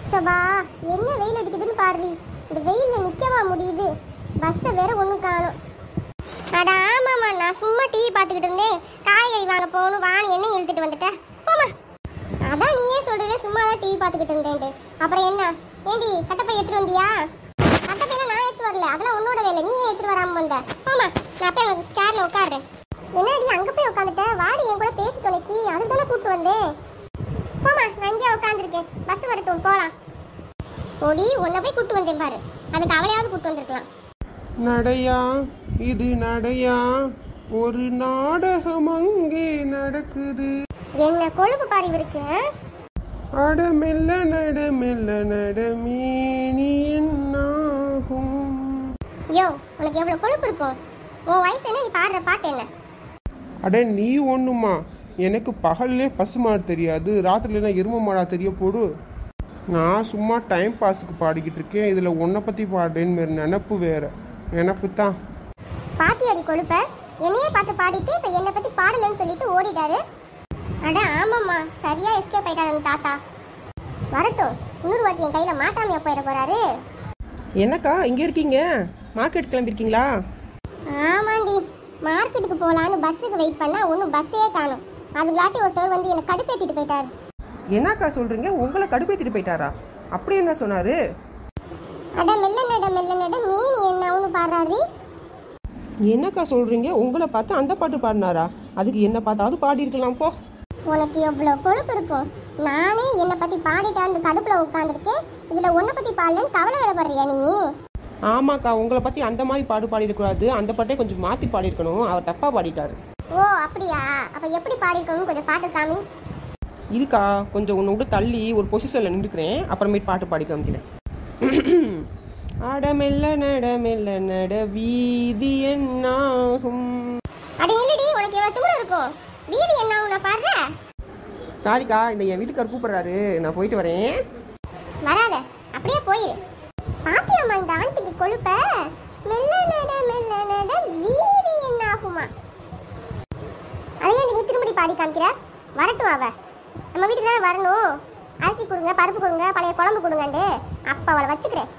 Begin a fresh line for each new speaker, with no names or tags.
சபா என்ன வெயில் அடிக்குதுன்னு பாருடி இந்த வெயில்ல நிக்கவா முடியுது பஸ்ஸை வேற ஒன்றும் காணும் அட ஆமாம்மா நான் சும்மா டிவி பார்த்துக்கிட்டு இருந்தேன் காய்கறி வாங்க போகணும் வாணி என்ன இழுத்துட்டு வந்துட்டேன் போமா அதான் நீயே சொல்றே சும்மா தான் டிவி பார்த்துக்கிட்டு இருந்தேன்ட்டு அப்புறம் என்ன ஏண்டி கட்டப்பை எடுத்துட்டு வந்தியா கட்டப்பையெல்லாம் நான் எடுத்துட்டு வரல அதெல்லாம் உன்னோட வேலை நீயே எடுத்துட்டு வராம வந்த போமா நான் போய் அங்கே சேர்ல உட்காடுறேன் என்னடி அங்கே போய் உட்காந்துட்ட வாடி என் கூட பேச்சு துணைக்கு அதுக்கு தானே கூப்பிட்டு வந்தேன் போமா நான் இங்கே உட்காந்துருக்கேன் பஸ் வரட்டும் போகலாம் ஓடி உன்னை போய் கூப்பிட்டு வந்தேன் பாரு அதுக்கு அவளையாவது கூப்பிட்டு வந்திருக்கலாம்
நடையா இது நடையா ஒரு நாடகம் அங்கே நடக்குது
என்ன கொழுப்பு பாரு இவருக்கு ஆ?
அட மெல்ல நட மெல்ல நடமே நீ என்னாகும்
யோ உனக்கு எவ்வளவு கொழுப்பு இருக்கும் உன் வயசு என்ன நீ பாடுற பாட்டு என்ன
அட நீ ஒண்ணுமா எனக்கு பகல்லே பசுமாடு தெரியாது ராத்திரில எரும மாடா தெரிய போடு நான் சும்மா டைம் பாஸுக்கு பாடிக்கிட்டு இருக்கேன் இதுல உன்னை பத்தி பாடுறேன்னு வேற நினப்பு வேற நினப்பு தான்
பாத்தியாடி கொழுப்ப என்னையே பார்த்து பாடிட்டு இப்ப என்னை பத்தி பாடலன்னு சொல்லிட்டு ஓடிட்டாரு அட ஆமாம்மா சரியா எஸ்கேப் ஆயிட்டாரு அந்த தாத்தா வரட்டும் இன்னொரு வாட்டி என் கையில மாட்டாமையா போயிட போறாரு
என்னக்கா இங்கே இருக்கீங்க மார்க்கெட் கிளம்பிருக்கீங்களா
ஆமாண்டி மார்க்கெட்டுக்கு போலான்னு பஸ்ஸுக்கு வெயிட் பண்ணா ஒன்றும் பஸ்ஸே காணும் அதுலாட்டி ஒருத்தவர் வந்து என்னை கடுப்பேத்திட்டு போயிட்டாரு
என்னக்கா சொல்கிறீங்க உங்களை கடுப்பேற்றிட்டு போயிட்டாரா அப்படி என்ன சொன்னார்
அட மெல்ல நட மெல்ல நட மீன் என்ன அவனு பாடுறாரு
என்னக்கா சொல்கிறீங்க உங்களை பார்த்து அந்த பாட்டு பாடினாரா அதுக்கு என்ன பார்த்தாவது பாடியிருக்கலாம் போ
உனக்கு எவ்வளோ கொழுப்பு இருக்கும் நானே என்னை பற்றி பாடிட்டான்னு கடுப்பில் உட்காந்துருக்கேன் இதில் உன்னை பற்றி பாடலன்னு கவலை வேறப்படுறியா நீ
ஆமாக்கா உங்களை பற்றி அந்த மாதிரி பாடு பாடிடக்கூடாது அந்த பாட்டே கொஞ்சம் மாற்றி பாடியிருக்கணும் அவர் தப்பாக பாடிட்டாரு
ஓ அப்படியா அப்போ எப்படி பாடிருக்கணும் கொஞ்சம் பாட்டு காமி
இருக்கா கொஞ்சம் உன்னை விட்டு தள்ளி ஒரு பொசிஷனில் நின்றுக்கிறேன் அப்புறமேட்டு பாட்டு பாடி காமிக்கிறேன் அட மெல்ல நட மெல்ல நட வீதி என்னாகும்
அடி இல்லடி உனக்கு எவ்வளோ தூரம் இருக்கும் வீதி என்ன உன்னை பாடுற
சாரிக்கா இந்த என் வீட்டுக்கார் கூப்பிடுறாரு நான் போயிட்டு வரேன்
வராத அப்படியே போயிரு பாத்தியம்மா இந்த ஆண்டிக்கு கொழுப்ப மெல்ல நட மெல்ல நட வீதி என்ன ஆகுமா அதையே நீ திரும்படி பாடி காமிக்கிற வரட்டும் அவ நம்ம வீட்டுக்கு தான் வரணும் அரிசி கொடுங்க பருப்பு கொடுங்க பழைய குழம்பு கொடுங்கண்டு அப்ப அவளை வச்சுக்கிறேன்